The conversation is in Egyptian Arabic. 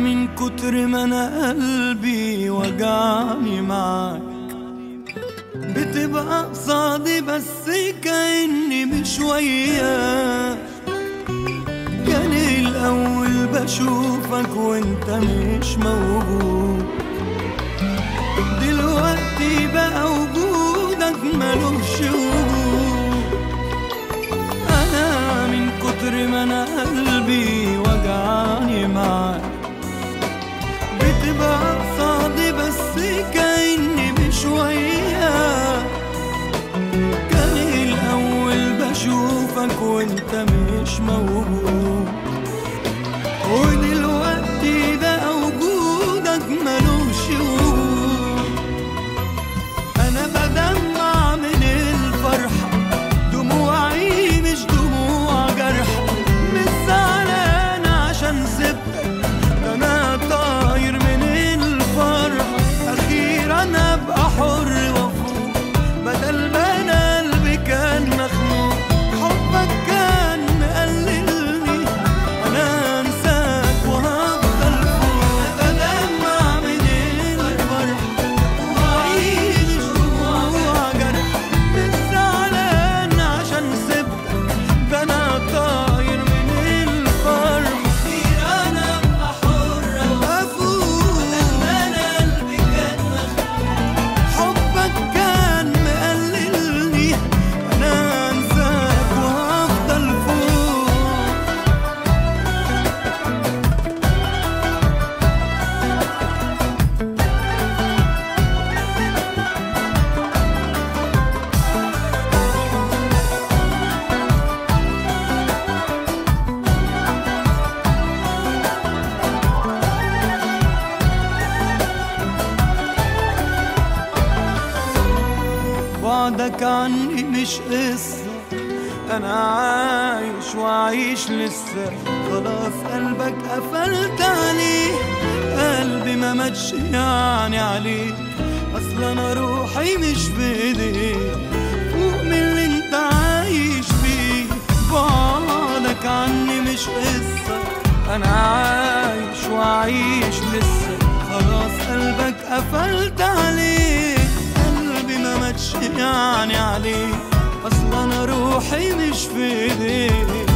من كتر ما انا قلبي وجعني معاك بتبقى قصادي بس كأني مش وياك كان الأول بشوفك وانت مش موجود دلوقتي بقى وجودك ملوش وجود أنا من كتر ما أنا قلبي وجعني معاك بتبقى قصادي بس كأني مش وياك كان الأول بشوفك وانت مش موجود ودلوقتي ده وجودك ملوش وجود أنا بدمع من الفرحة دموعي مش دموع جرح مش زعلان عشان سبتك ده أنا طاير من الفرحة أخيرا أبقى حر وأفوق بدل ما أنا قلبي كان مخنوق حبك كان مقللني أنا أنساك وهفضل فوق بدمع من الفرحة وأعيش دموع جرح مش زعلان عشان سبتك ده أنا طاير من الفرح أنا أبقى حر وأفوق أنا قلبي كان حبك كان مقللني أنا أنساك وهفضل فوق بعدك عني مش قصة أنا عايش وعايش لسه خلاص قلبك قفلت عليه قلبي ما ماتش يعني عليك أصل أنا روحي مش بإيديك فوق من اللي أنت عايش فيه بعدك عني مش قصة أنا عايش وعايش لسه خلاص قلبك قفلت عليه قلبي ما ماتش يعني عليه اصل انا روحي مش في ايديك